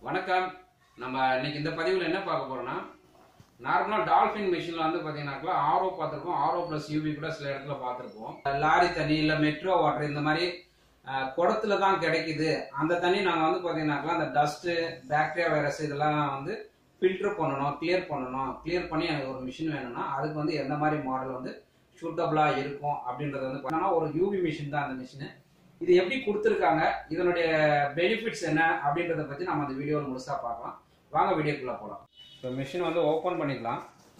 வணக்கம் நம்ம இன்னைக்கு இந்த பதிவில் என்ன பார்க்க போறோம்னா நார்மலாக டால்ஃபின் மிஷினில் வந்து பார்த்தீங்கன்னாக்கா ஆர்ஓ பார்த்துருப்போம் ஆர்ஓ ப்ளஸ் யூவி கூட சில இடத்துல பார்த்துருப்போம் லாரி தண்ணி இல்லை மெட்ரோ வாட்டர் இந்த மாதிரி அஹ், குடத்துல தான் கிடைக்குது அந்த தண்ணி நாங்கள் வந்து பார்த்தீங்கன்னாக்கா அந்த டஸ்ட்டு பாக்டீரியா வைரஸ் இதெல்லாம் வந்து ஃபில்டர் பண்ணணும் கிளியர் பண்ணணும் கிளியர் பண்ணி எனக்கு ஒரு மிஷின் வேணும்னா அதுக்கு வந்து எந்த மாதிரி மாடல் வந்து சூட்டபிளாக இருக்கும் அப்படின்றது வந்து பார்த்தீங்கன்னா ஒரு யூவி மிஷின் தான் அந்த மிஷினு இது எப்படி கொடுத்துருக்காங்க இதனுடைய பெனிஃபிட்ஸ் என்ன அப்படின்றத பற்றி நம்ம அந்த வீடியோவில் முழுசாக பார்க்கலாம் வாங்க வீடியோக்குள்ளே போகலாம் இப்போ மிஷின் வந்து ஓப்பன் பண்ணிக்கலாம்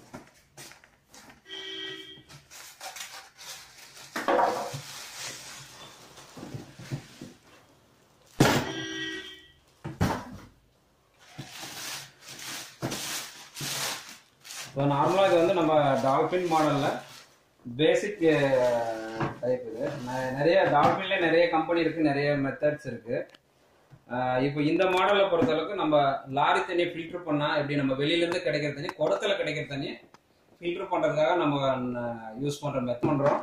இப்போ நார்மலாக இது வந்து நம்ம டால்ஃபின் மாடலில் பேசிக் டைப் இது ந- நிறைய டால்ஃபின்ல நிறைய கம்பெனி இருக்கு நிறைய மெத்தட்ஸ் இருக்கு அஹ் இப்போ இந்த மாடலை பொறுத்தளவுக்கு நம்ம லாரி தண்ணியை ஃபில்டர் பண்ணா எப்படி நம்ம வெளியில இருந்து கிடைக்கிற தண்ணி குடத்துல கிடைக்கிற தண்ணியை ஃபில்டர் பண்றதுக்காக நம்ம யூஸ் பண்ற மெத்தட் பண்றோம்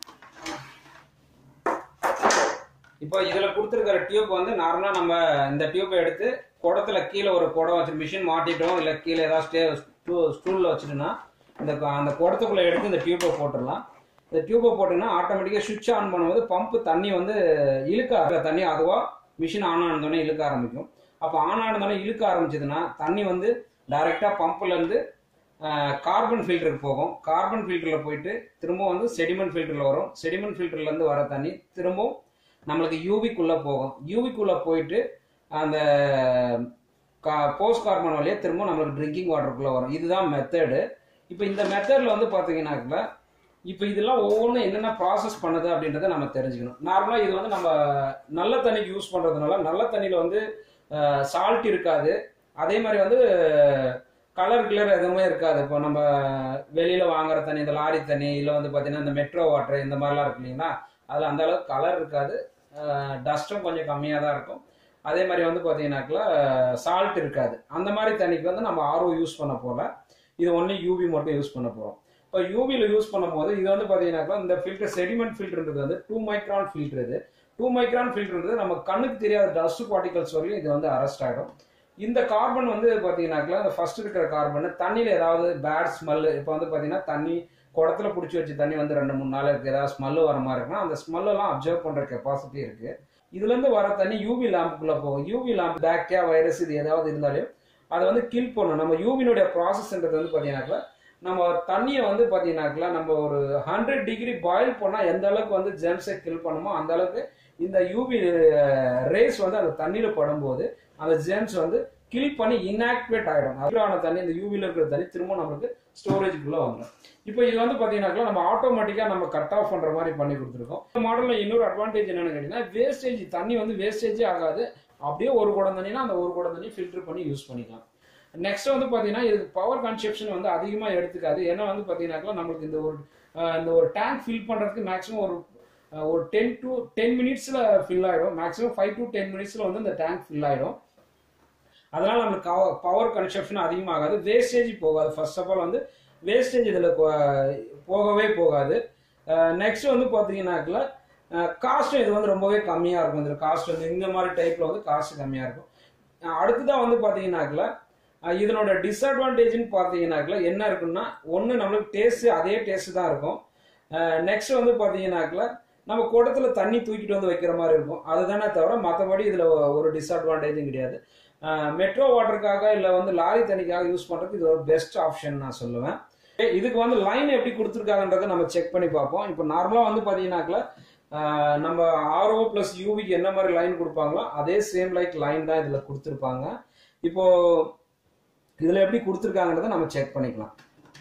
இப்போ இதுல கொடுத்துருக்கிற டியூப் வந்து நார்மலா நம்ம இந்த டியூப்பை எடுத்து குடத்துல கீழே ஒரு குடம் வச்சு மிஷின் மாட்டிட்டோம் இல்ல கீழே ஏதாவது ஸ்டே ஸ்டூல்ல வச்சுட்டோம்னா இந்த க- அந்த குடத்துக்குள்ள எடுத்து இந்த டியூப்பை போட்டுடலாம் இந்த டியூப்பை போட்டோம்னா ஆட்டோமேட்டிக்காக சுவிட்ச் ஆன் பண்ணும்போது பம்பு தண்ணி வந்து இழுக்க ஆர- தண்ணி அதுவா மிஷின் ஆன் ஆனதோடனே இழுக்க ஆரம்பிக்கும் அப்போ ஆன் ஆனதோடனே இழுக்க ஆரம்பிச்சதுன்னா தண்ணி வந்து டைரெக்டாக பம்புல இருந்து கார்பன் ஃபில்டருக்கு போகும் கார்பன் ஃபில்டரில் போயிட்டு திரும்ப வந்து செடிமெண்ட் ஃபில்டரில் வரும் செடிமெண்ட் ஃபில்டர்லேருந்து வர தண்ணி திரும்பவும் நம்மளுக்கு யூவிக்குள்ளே போகும் யூவிக்குள்ளே போயிட்டு அந்த போஸ்ட் கார்பன் வழியாக திரும்ப நம்மளுக்கு ட்ரிங்கிங் வாட்டருக்குள்ளே வரும் இதுதான் மெத்தடு இப்போ இந்த மெத்தடில் வந்து பார்த்தீங்கன்னாக்கா இப்போ இதெல்லாம் ஒவ்வொன்றும் என்னென்ன ப்ராசஸ் பண்ணுது அப்படின்றத நம்ம தெரிஞ்சுக்கணும் நார்மலாக இது வந்து நம்ம நல்ல தண்ணிக்கு யூஸ் பண்ணுறதுனால நல்ல தண்ணியில் வந்து சால்ட் இருக்காது அதே மாதிரி வந்து கலர் கிளர் எதுவுமே இருக்காது இப்போ நம்ம வெளியில் வாங்குற தண்ணி இந்த லாரி தண்ணி இல்லை வந்து பார்த்தீங்கன்னா இந்த மெட்ரோ வாட்டர் இந்த மாதிரிலாம் இருக்கு இல்லைங்களா அதில் அந்த அளவுக்கு கலர் இருக்காது டஸ்ட்டும் கொஞ்சம் கம்மியாக தான் இருக்கும் அதே மாதிரி வந்து பார்த்தீங்கன்னாக்கா சால்ட் இருக்காது அந்த மாதிரி தண்ணிக்கு வந்து நம்ம ஆர்ஓ யூஸ் பண்ண போல இது ஒன்லி யூவி மட்டும் யூஸ் பண்ண போகிறோம் இப்போ யூவியில் யூஸ் பண்ணும்போது இது வந்து பார்த்தீங்கன்னாக்கா இந்த ஃபில்டர் செடிமெண்ட் ஃபில்டர்ன்றது வந்து டூ மைக்ரான் ஃபில்டர் இது டூ மைக்ரான் ஃபில்டர்ன்றது நம்ம கண்ணுக்கு தெரியாத டஸ்ட் பார்ட்டிகல்ஸ் வரையும் இது வந்து அரெஸ்ட் ஆகிடும் இந்த கார்பன் வந்து பார்த்தீங்கன்னாக்கா இந்த ஃபர்ஸ்ட் இருக்கிற கார்பன் தண்ணியில் ஏதாவது பேட் ஸ்மெல் இப்போ வந்து பார்த்தீங்கன்னா தண்ணி குடத்துல பிடிச்சி வச்ச தண்ணி வந்து ரெண்டு மூணு நாளுக்கு ஏதாவது ஸ்மெல் வர மாதிரி இருக்குன்னா அந்த ஸ்மெல்லாம் அப்சர்வ் பண்ணுற கெப்பாசிட்டி இருக்கு இதுலேருந்து வர தண்ணி யூவி லேம்புக்குள்ளே போகும் யூவி லேம்ப் பாக்டீரியா வைரஸ் இது ஏதாவது இருந்தாலும் அதை வந்து கில் பண்ணும் நம்ம யூவினுடைய ப்ராசஸ்ன்றது வந்து பார்த்தீங்கன்னாக்கா நம்ம தண்ணியை வந்து பார்த்தீங்கன்னாக்கா நம்ம ஒரு ஹண்ட்ரட் டிகிரி பாயில் பண்ணால் எந்த அளவுக்கு வந்து ஜெர்ம்ஸை கில் பண்ணுமோ அந்த அளவுக்கு இந்த யூவி ரேஸ் வந்து அந்த தண்ணியில் படும்போது அந்த ஜெர்ம்ஸ் வந்து கில் பண்ணி இன்ஆக்டிவேட் ஆகிடும் அதுக்கான தண்ணி இந்த யூவியில் இருக்கிற தண்ணி திரும்ப நம்மளுக்கு ஸ்டோரேஜுக்குள்ளே வந்துடும் இப்போ இது வந்து பார்த்தீங்கன்னாக்கா நம்ம ஆட்டோமேட்டிக்காக நம்ம கட் ஆஃப் பண்ணுற மாதிரி பண்ணி கொடுத்துருக்கோம் இந்த மாடலில் இன்னொரு அட்வான்டேஜ் என்னன்னு கேட்டிங்கன்னா வேஸ்டேஜ் தண்ணி வந்து வேஸ்டேஜே ஆகாது அப்படியே ஒரு குடம் தண்ணினா அந்த ஒரு குடம் தண்ணி ஃபில்டர் பண்ணி யூஸ் பண்ணிக்கலாம் நெக்ஸ்ட் வந்து பார்த்தீங்கன்னா இதுக்கு பவர் கன்செப்ஷன் வந்து அதிகமாக எடுத்துக்காது ஏன்னா வந்து பார்த்தீங்கன்னாக்கா நம்மளுக்கு இந்த ஒரு அஹ், இந்த ஒரு டேங்க் ஃபில் பண்ணுறதுக்கு மேக்ஸிமம் ஒரு அஹ், ஒரு டென் டு டென் மினிட்ஸில் ஃபில் ஆகிடும் மேக்ஸிமம் ஃபைவ் டு டென் மினிட்ஸில் வந்து இந்த டேங்க் ஃபில் ஆகிடும் அதனால நம்மளுக்கு பவர் கன்செப்ஷன் அதிகமாகாது வேஸ்டேஜ் போகாது ஃபர்ஸ்ட் ஆஃப் ஆல் வந்து வேஸ்டேஜ் இதில் போகவே போகாது நெக்ஸ்ட் வந்து பார்த்தீங்கன்னாக்கல காஸ்ட்டும் இது வந்து ரொம்பவே கம்மியாக இருக்கும் இதில் காஸ்ட் வந்து இந்த மாதிரி டைப்பில் வந்து காஸ்ட் கம்மியாக இருக்கும் அஹ் அடுத்ததான் வந்து பார்த்தீங்கன்னாக்கல அஹ் இதனோட டிஸ்அட்வான்டேஜ்னு பார்த்தீங்கன்னாக்கல என்ன இருக்குன்னா ஒன்று நம்மளுக்கு டேஸ்ட் அதே டேஸ்ட் தான் இருக்கும் நெக்ஸ்ட் வந்து பார்த்தீங்கன்னாக்கல நம்ம குடத்துல தண்ணி தூக்கிட்டு வந்து வைக்கிற மாதிரி இருக்கும் அதுதானே தவிர மற்றபடி இதில் ஒரு டிஸ்அட்வான்டேஜும் கிடையாது மெட்ரோ வாட்டருக்காக இல்லை வந்து லாரி தண்ணிக்காக யூஸ் பண்ணுறதுக்கு இது ஒரு பெஸ்ட் ஆப்ஷன் நான் சொல்லுவேன் ஏ, இதுக்கு வந்து லைன் எப்படி கொடுத்துருக்காங்கன்றதை நம்ம செக் பண்ணி பார்ப்போம் இப்போ நார்மலாக வந்து பார்த்தீங்கன்னாக்கல ஆஹ், நம்ம ஆர்ஓ ப்ளஸ் யூவிக்கு என்ன மாதிரி லைன் கொடுப்பாங்களோ அதே சேம் லைக் லைன் தான் இதில் கொடுத்துருப்பாங்க இப்போ இதில் எப்படி கொடுத்துருக்காங்கன்றதை நம்ம செக் பண்ணிக்கலாம்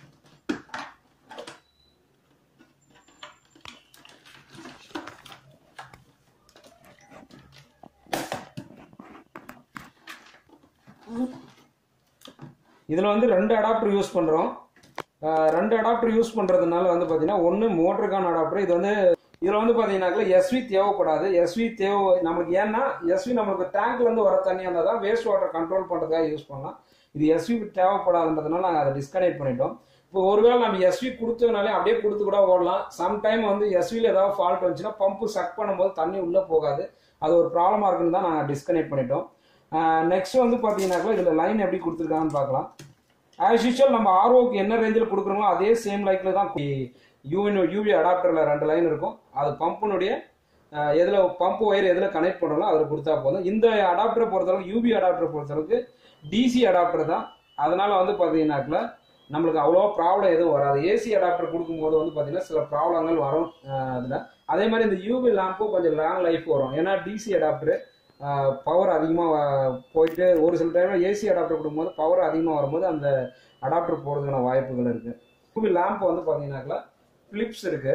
இதில் வந்து ரெண்டு அடாப்டர் யூஸ் பண்ணுறோம் ரெண்டு அடாப்டர் யூஸ் பண்ணுறதுனால வந்து பார்த்தீங்கன்னா ஒன்று மோட்டருக்கான அடாப்டர் இது வந்து இதில் வந்து பார்த்தீங்கன்னாக்கா எஸ்வி தேவைப்படாது எஸ்வி தேவை நம்மளுக்கு ஏன்னா எஸ்வி நம்மளுக்கு டேங்க்லேருந்து வர தண்ணி இருந்தால் தான் வேஸ்ட் வாட்டர் கண்ட்ரோல் பண்ணுறதுக்காக யூஸ் பண்ணலாம் இது எஸ்வி தேவைப்படாதுன்றதுனால நாங்கள் அதை டிஸ்கனெக்ட் பண்ணிட்டோம் இப்போ ஒருவேளை நம்ம எஸ்வி கொடுத்ததுனாலே அப்படியே கொடுத்து கூட ஓடலாம் சம்டைம் வந்து எஸ்வியில் ஏதாவது ஃபால்ட் வந்துச்சுன்னா பம்பு சக் பண்ணும்போது தண்ணி உள்ளே போகாது அது ஒரு ப்ராப்ளமாக இருக்குன்னு தான் நாங்கள் டிஸ்கனெக்ட் பண்ணிட்டோம் நெக்ஸ்ட் வந்து பார்த்தீங்கன்னாக்கா இதில் லைன் எப்படி கொடுத்துருக்காங்கன்னு பார்க்கலாம் ஆஸ் யூஷுவல் நம்ம ஆர்ஓக்கு என்ன ரேஞ்சில் கொடுக்குறோமோ அதே சேம் லைக்கில் தான் யூஎன் யூவி அடாப்டரில் ரெண்டு லைன் இருக்கும் அது பம்புனுடைய எதில் பம்ப் ஒயர் எதில் கனெக்ட் பண்ணுறோமோ அதில் கொடுத்தா போதும் இந்த அடாப்டரை பொறுத்தளவுக்கு யூபி அடாப்டரை பொறுத்தளவுக்கு டிசி அடாப்டர் தான் அதனால வந்து பார்த்தீங்கன்னாக்கல நம்மளுக்கு அவ்வளோ ப்ராப்ளம் எதுவும் வராது ஏசி அடாப்டர் கொடுக்கும்போது வந்து பார்த்தீங்கன்னா சில ப்ராப்ளங்கள் வரும் அதில் அதே மாதிரி இந்த யூவி லேம்பும் கொஞ்சம் லாங் லைஃப் வரும் ஏன்னா டிசி அடாப்டரு பவர் அதிகமாக போயிட்டு ஒரு சில டைமில் ஏசி அடாப்டர் கொடுக்கும்போது பவர் அதிகமாக வரும்போது அந்த அடாப்டர் போகிறதுக்கான வாய்ப்புகள் இருக்குது யூவி லேம்ப் வந்து பார்த்தீங்கன்னாக்கா ஃபிலிப்ஸ் இருக்குது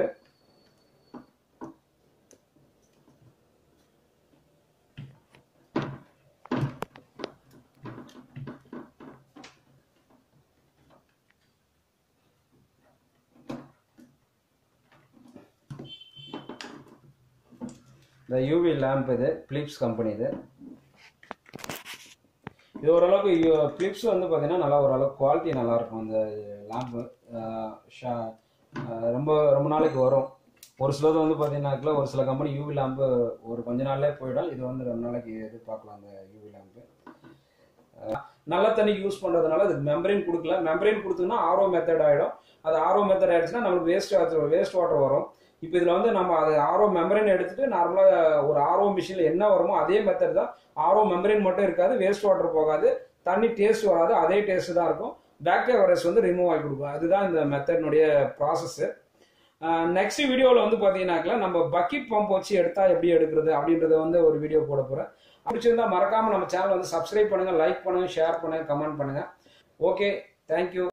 இந்த யூவி லேம்ப் இது பிலிப்ஸ் கம்பெனி இது இது ஓரளவுக்கு பிலிப்ஸ் வந்து பார்த்தீங்கன்னா நல்லா ஓரளவுக்கு குவாலிட்டி நல்லா இருக்கும் அந்த லேம்பு ரொம்ப ரொம்ப நாளைக்கு வரும் ஒரு சிலது வந்து பார்த்தீங்கன்னாக்கா ஒரு சில கம்பெனி யூவி லேம்பு ஒரு கொஞ்ச நாள்லே போயிடும் இது வந்து ரொம்ப நாளைக்கு எதிர்பார்க்கலாம் அந்த யூவி லேம்பு நல்ல தண்ணி யூஸ் பண்ணுறதுனால அதுக்கு மெம்பரைன் கொடுக்கல மெம்பரைன் கொடுத்தோம்னா ஆரோ மெத்தட் ஆகிடும் அது ஆரோ மெத்தட் ஆயிடுச்சுன்னா நம்மளுக்கு வேஸ்ட் வாட்டர் வேஸ்ட் வாட்டர் வரும் இப்போ இதில் வந்து நம்ம அது ஆரோ மெம்பரைன் எடுத்துட்டு நார்மலாக ஒரு ஆரோ மிஷினில் என்ன வருமோ அதே மெத்தட் தான் ஆரோ மெம்பரைன் மட்டும் இருக்காது வேஸ்ட் வாட்டர் போகாது தண்ணி டேஸ்ட் வராது அதே டேஸ்ட் தான் இருக்கும் பாக்டீரியா வைரஸ் வந்து ரிமூவ் ஆகி கொடுக்கும் அதுதான் இந்த மெத்தட்னுடைய ப்ராசஸ் நெக்ஸ்ட் வீடியோவில் வந்து பார்த்தீங்கன்னாக்கா நம்ம பக்கெட் பம்ப் வச்சு எடுத்தா எப்படி எடுக்கிறது அப்படின்றத வந்து ஒரு வீடியோ போட போகிறேன் பிடிச்சிருந்தா மறக்காம நம்ம சேனல் வந்து சப்ஸ்கிரைப் பண்ணுங்க லைக் பண்ணுங்க ஷேர் பண்ணுங்க கமெண்ட் பண்ணுங்க ஓகே தேங்க்யூ